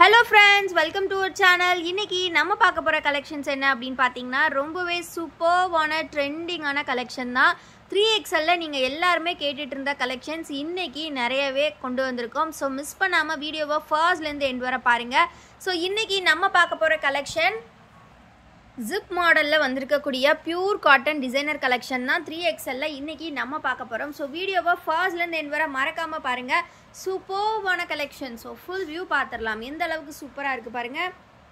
hello friends welcome to our channel இன்னைக்கு நம்ம பார்க்க போகிற கலெக்ஷன்ஸ் என்ன அப்படின்னு பார்த்தீங்கன்னா ரொம்பவே சூப்பர்வான ட்ரெண்டிங்கான கலெக்ஷன் தான் த்ரீ எக்ஸ்எல்ல நீங்கள் எல்லாருமே கேட்டுட்டு இருந்த கலெக்ஷன்ஸ் இன்னைக்கு நிறையவே கொண்டு வந்திருக்கோம் ஸோ மிஸ் பண்ணாமல் வீடியோவை ஃபர்ஸ்ட்லேருந்து எண்ட் வர பாருங்கள் ஸோ இன்னைக்கு நம்ம பார்க்க போகிற கலெக்ஷன் ஜிப் மாடலில் வந்திருக்கக்கூடிய பியூர் காட்டன் டிசைனர் கலெக்ஷன் தான் த்ரீ எக்ஸ்எல்ல இன்னைக்கு நம்ம பார்க்க போகிறோம் ஸோ வீடியோவை ஃபர்ஸ்ட்லேருந்து என் வர மறக்காமல் பாருங்கள் சூப்பர்வான கலெக்ஷன் ஸோ ஃபுல் வியூ பார்த்துடலாம் எந்த அளவுக்கு சூப்பராக இருக்குது பாருங்கள்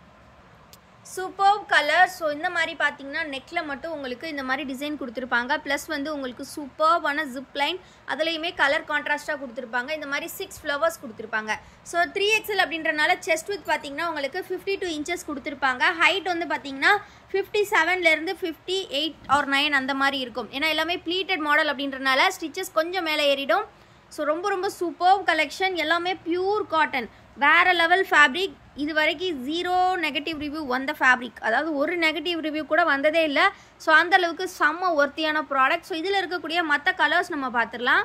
சூப்பர் கலர் ஸோ இந்த மாதிரி பார்த்தீங்கன்னா நெக்கில் மட்டும் உங்களுக்கு இந்த மாதிரி டிசைன் கொடுத்துருப்பாங்க ப்ளஸ் வந்து உங்களுக்கு சூப்பர்வான ஜிப் லைன் அதுலேயுமே கலர் கான்ட்ராஸ்ட்டாக கொடுத்துருப்பாங்க இந்த மாதிரி சிக்ஸ் ஃப்ளவர்ஸ் கொடுத்துருப்பாங்க ஸோ த்ரீ எக்ஸல் அப்படின்றனால செஸ்ட் வித் பார்த்தீங்கன்னா உங்களுக்கு ஃபிஃப்டி டூ இன்ச்சஸ் கொடுத்துருப்பாங்க ஹைட் வந்து பார்த்தீங்கன்னா ஃபிஃப்டி செவன்லேருந்து ஃபிஃப்டி எயிட் ஆர் நைன் அந்த மாதிரி இருக்கும் ஏன்னா எல்லாமே ப்ளீட்டட் மாடல் அப்படின்றனால ஸ்டிச்சஸ் கொஞ்சம் மேலே ஏறிடும் ஸோ ரொம்ப ரொம்ப சூப்பர் கலெக்ஷன் எல்லாமே பியூர் காட்டன் வேற லெவல் ஃபேப்ரிக் இது வரைக்கும் ஜீரோ நெகட்டிவ் ரிவ்யூ வந்த ஃபேப்ரிக் அதாவது ஒரு நெகட்டிவ் ரிவ்யூ கூட வந்ததே இல்லை ஸோ அந்த அளவுக்கு செம்ம ஒர்த்தியான ப்ராடக்ட் ஸோ இதில் இருக்கக்கூடிய மற்ற கலர்ஸ் நம்ம பார்த்துடலாம்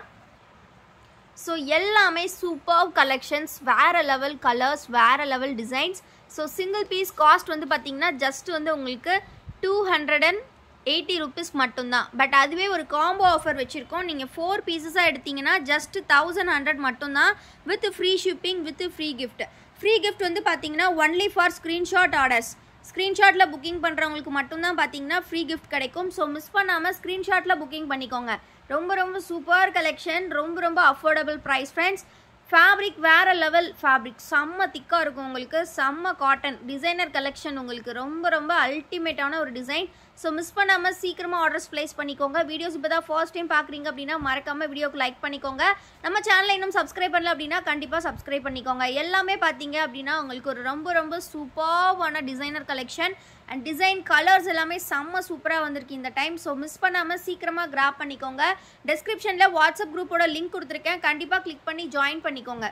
ஸோ எல்லாமே சூப்பர் கலெக்ஷன்ஸ் வேற லெவல் கலர்ஸ் வேற level designs so single piece cost வந்து பார்த்தீங்கன்னா ஜஸ்ட் வந்து உங்களுக்கு two hundred and eighty rupees மட்டும்தான் பட் அதுவே ஒரு காம்போ ஆஃபர் வச்சுருக்கோம் நீங்கள் ஃபோர் பீசஸாக எடுத்தீங்கன்னா ஜஸ்ட் தௌசண்ட் ஹண்ட்ரட் மட்டும்தான் with free shipping with free gift free gift வந்து பார்த்தீங்கன்னா ஒன்லி ஃபார் ஸ்க்ரீன்ஷாட் ஆர்டர்ஸ் ஸ்க்ரீன்ஷாட்டில் புக்கிங் பண்ணுறவங்களுக்கு மட்டும்தான் பார்த்தீங்கன்னா ஃப்ரீ கிஃப்ட் கிடைக்கும் ஸோ மிஸ் பண்ணாமல் ஸ்க்ரீன்ஷாட்டில் புக்கிங் பண்ணிக்கோங்க ரொம்ப ரொம்ப சூப்பர் கலெக்ஷன் ரொம்ப ரொம்ப அஃபோர்டபுள் ப்ரைஸ் ஃப்ரெண்ட்ஸ் ஃபேப்ரிக் வேறு லெவல் ஃபேப்ரிக் செம்ம திக்காக இருக்கும் உங்களுக்கு செம்ம காட்டன் டிசைனர் கலெக்ஷன் உங்களுக்கு ரொம்ப ரொம்ப அல்டிமேட்டான ஒரு டிசைன் ஸோ மிஸ் பண்ணாமல் சீக்கிரமாக ஆர்டர்ஸ் ப்ளேஸ் பண்ணிக்கோங்க வீடியோஸ் இப்போ தான் ஃபர்ஸ்ட் டைம் பார்க்குறீங்க அப்படின்னா மறக்காமல் வீடியோக்கு லைக் பண்ணிக்கோங்க நம்ம சேனலை இன்னும் சப்ஸ்கிரைப் பண்ணல அப்படின்னா கண்டிப்பாக சப்ஸ்கிரைப் பண்ணிக்கோங்க எல்லாமே பார்த்தீங்க அப்படின்னா உங்களுக்கு ஒரு ரொம்ப ரொம்ப சூப்பர்வான designer collection and design colours எல்லாமே செம்ம சூப்பராக வந்திருக்கு இந்த டைம் ஸோ மிஸ் பண்ணாமல் சீக்கிரமாக கிராப் பண்ணிக்கோங்க டெஸ்கிரிப்ஷனில் வாட்ஸ்அப் குரூப்போட லிங்க் கொடுத்துருக்கேன் கண்டிப்பாக கிளிக் பண்ணி ஜாயின் பண்ணிக்கோங்க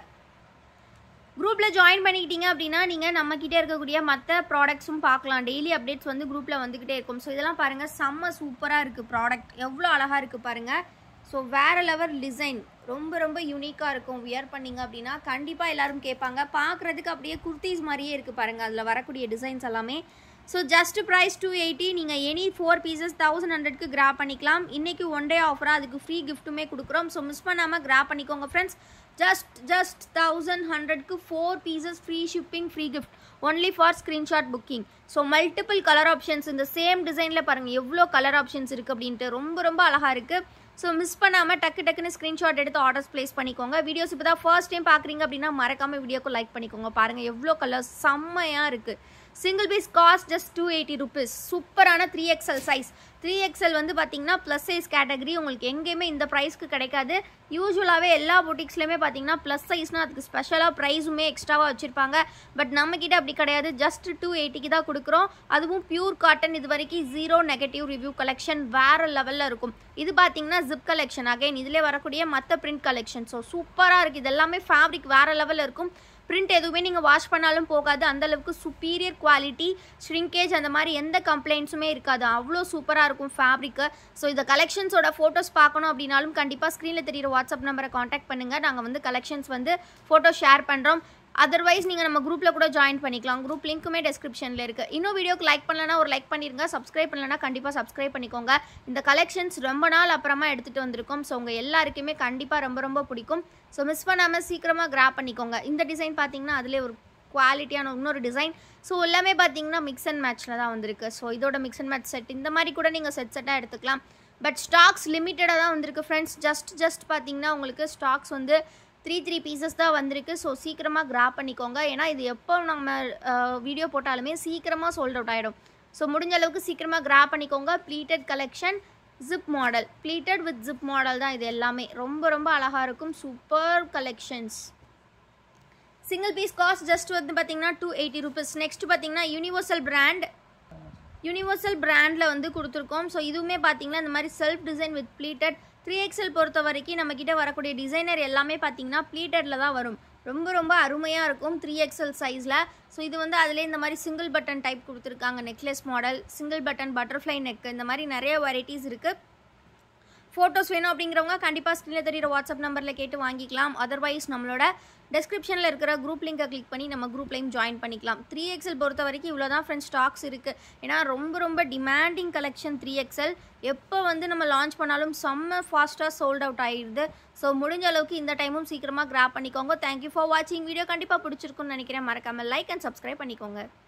குரூப்பில் ஜாயின் பண்ணிக்கிட்டீங்க அப்படின்னா நீங்கள் நம்மக்கிட்டே இருக்கக்கூடிய மற்ற ப்ராடக்ட்ஸும் பார்க்கலாம் டெய்லி அப்டேட்ஸ் வந்து குரூப்பில் வந்துக்கிட்டே இருக்கும் ஸோ இதெல்லாம் பாருங்கள் செம்ம சூப்பராக இருக்குது ப்ராடக்ட் எவ்வளோ அழகாக இருக்குது பாருங்கள் ஸோ வேறு லெவல் டிசைன் ரொம்ப ரொம்ப யூனிக்காக இருக்கும் வியர் பண்ணிங்க அப்படின்னா கண்டிப்பாக எல்லோரும் கேட்பாங்க பார்க்குறதுக்கு அப்படியே குர்த்திஸ் மாதிரியே இருக்குது பாருங்கள் அதில் வரக்கூடிய டிசைன்ஸ் எல்லாமே so just price two eighty நீங்கள் எனி ஃபோர் பீசஸ் தௌசண்ட் ஹண்ட்ரட்க்கு கிராப் பண்ணிக்கலாம் இன்றைக்கி ஒன் டே ஆஃபராக அதுக்கு ஃப்ரீ கிஃப்ட்டுமே கொடுக்குறோம் ஸோ மிஸ் பண்ணாமல் கிராப் பண்ணிக்கோங்க ஃப்ரெண்ட்ஸ் ஜஸ்ட் ஜஸ்ட் தௌசண்ட் ஹண்ட்ரட்க்கு four pieces free shipping free gift only for screenshot booking so multiple colour options இந்த சேம் டிசைனில் பாருங்கள் எவ்வளோ கலர் ஆப்ஷன்ஸ் இருக்குது அப்படின்ட்டு ரொம்ப ரொம்ப அழகாக இருக்குது ஸோ மிஸ் பண்ணாமல் டக்கு டக்குன்னு ஸ்க்ரீன்ஷாட் எடுத்து ஆர்டர்ஸ் ப்ளேஸ் பண்ணிக்கோங்க வீடியோஸ் இப்போ தான் ஃபர்ஸ்ட் டைம் பார்க்குறீங்க அப்படின்னா மறக்காமல் வீடியோக்கு லைக் பண்ணிக்கோங்க பாருங்கள் எவ்வளோ கலர் செம்மையாக இருக்குது single piece cost just two eighty rupees சூப்பரான three XL size three XL வந்து பார்த்தீங்கன்னா ப்ளஸ் சைஸ் கேட்டகரி உங்களுக்கு எங்கேயுமே இந்த ப்ரைஸ்க்கு கிடைக்காது யூஸ்வலாகவே எல்லா பொட்டிக்ஸ்லையுமே பார்த்தீங்கன்னா ப்ளஸ் சைஸ்னால் அதுக்கு ஸ்பெஷலாக ப்ரைஸுமே எக்ஸ்ட்ராவாக வச்சுருப்பாங்க பட் நம்மக்கிட்ட அப்படி கிடையாது ஜஸ்ட் டூ எயிட்டிக்கு தான் கொடுக்குறோம் அதுவும் பியூர் காட்டன் இது வரைக்கும் ஜீரோ நெகட்டிவ் ரிவ்யூ கலெக்ஷன் வேறு லெவலில் இருக்கும் இது பார்த்தீங்கன்னா ஜிப் கலெக்ஷன் அகைன் இதில் வரக்கூடிய மற்ற பிரிண்ட் கலெக்ஷன் ஸோ சூப்பராக இருக்குது இது எல்லாமே ஃபேப்ரிக் வேறு லெவலில் இருக்கும் பிரிண்ட் எதுவுமே நீங்கள் வாஷ் பண்ணாலும் போகாது அந்தளவுக்கு சுப்பீரியர் குவாலிட்டி ஷ்ரிங்கேஜ் அந்த மாதிரி எந்த கம்ப்ளைண்ட்ஸுமே இருக்காது அவ்வளோ சூப்பராக இருக்கும் ஃபேப்ரிக்கு ஸோ இந்த கலெக்ஷன்ஸோட ஃபோட்டோஸ் பார்க்கணும் அப்படின்னாலும் கண்டிப்பாக ஸ்க்ரீனில் தெரியிற வாட்ஸ்அப் நம்பரை காண்டாக்ட் பண்ணுங்கள் நாங்கள் வந்து கலெக்ஷன்ஸ் வந்து ஃபோட்டோ ஷேர் பண்ணுறோம் அதர்வைஸ் நீங்கள் நம்ம குரூப்பில் கூட ஜாயின் பண்ணிக்கலாம் குரூப் லிங்க்குமே டெஸ்கிரிப்ஷனில் இருக்குது இன்னும் வீடியோக்கு லைக் பண்ணலனா ஒரு லைக் பண்ணிருங்க சப்ஸ்கிரைப் பண்ணலனா கண்டிப்பாக சப்ஸ்கிரைப் பண்ணிக்கோங்க இந்த கலெக்ஷன்ஸ் ரொம்ப நாள் அப்புறமா எடுத்துகிட்டு வந்திருக்கோம் ஸோ உங்கள் எல்லாருக்குமே கண்டிப்பாக ரொம்ப ரொம்ப பிடிக்கும் ஸோ மிஸ் பண்ணாமல் சீக்கிரமாக கிராப் பண்ணிக்கோங்க இந்த டிசைன் பார்த்தீங்கன்னா அதிலே ஒரு குவாலிட்டியான இன்னொரு டிசைன் ஸோ எல்லாமே பார்த்தீங்கன்னா மிக்ஸ் அண்ட் மேட்ச்சில் தான் வந்திருக்கு ஸோ இதோட மிக்ஸ் அண்ட் மேட்ச் செட் இந்த மாதிரி கூட நீங்கள் செட் செட்டாக எடுத்துக்கலாம் பட் ஸ்டாக்ஸ் லிமிட்டடாக தான் வந்திருக்கு ஃப்ரெண்ட்ஸ் ஜஸ்ட் ஜஸ்ட் பார்த்தீங்கன்னா உங்களுக்கு ஸ்டாக்ஸ் வந்து த்ரீ த்ரீ பீசஸ் தான் வந்திருக்கு ஸோ சீக்கிரமாக கிராப் பண்ணிக்கோங்க ஏன்னா இது எப்போ நம்ம வீடியோ போட்டாலுமே சீக்கிரமாக சோல்ட் அவுட் ஆகிடும் ஸோ முடிஞ்ச அளவுக்கு சீக்கிரமாக கிராப் பண்ணிக்கோங்க pleated collection zip model pleated with zip model தான் இது எல்லாமே ரொம்ப ரொம்ப அழகாக இருக்கும் super collections single piece cost just வந்து பார்த்தீங்கன்னா டூ எயிட்டி ருபீஸ் நெக்ஸ்ட் பார்த்தீங்கன்னா யூனிவர்சல் பிராண்ட் யூனிவர்சல் பிராண்டில் வந்து கொடுத்துருக்கோம் ஸோ இதுவுமே பார்த்தீங்கன்னா இந்த மாதிரி self design with pleated three XL பொறுத்த வரைக்கும் நம்மக்கிட்ட வரக்கூடிய டிசைனர் எல்லாமே பார்த்தீங்கன்னா ப்ளீட்டடில் தான் வரும் ரொம்ப ரொம்ப அருமையாக இருக்கும் த்ரீ எக்ஸல் சைஸில் ஸோ இது வந்து அதிலே இந்த மாதிரி சிங்கிள் பட்டன் டைப் கொடுத்துருக்காங்க necklace model single button butterfly neck இந்த மாதிரி நிறைய வெரைட்டிஸ் இருக்குது ஃபோட்டோஸ் வேணும் அப்படிங்கிறவங்க கண்டிப்பாக ஸ்க்ரீனில் தெரியிற வாட்ஸ்அப் நம்பரில் கேட்டு வாங்கிக்கலாம் அதர்வைஸ் நம்மளோட டெஸ்கிரிப்ஷனில் இருக்கிற குரூப் லிங்கை கிளிக் பண்ணி நம்ம குரூப்லையும் ஜாயின் பண்ணிக்கலாம் த்ரீ எக்ஸல் பொறுத்த வரைக்கும் இவ்வளோ தான் ஃப்ரெண்ட்ஸ் ஸ்டாக்ஸ் இருக்குது ஏன்னா ரொம்ப ரொம்ப டிமாண்டிங் கலெக்ஷன் த்ரீ எக்ஸல் எப்போ வந்து நம்ம லான்ச் பண்ணாலும் செம்ம ஃபாஸ்ட்டாக சோல்ட் அவுட் ஆகிடுது ஸோ முடிஞ்ச அளவுக்கு இந்த டைமும் சீக்கிரமாக கிராப் பண்ணிக்கோங்க தேங்க்யூ ஃபார் வாட்சிங் வீடியோ கண்டிப்பாக பிடிச்சிருக்குன்னு நினைக்கிறேன் மறக்காமல் லைக் அண்ட் சப்ஸ்கிரைப் பண்ணிக்கோங்க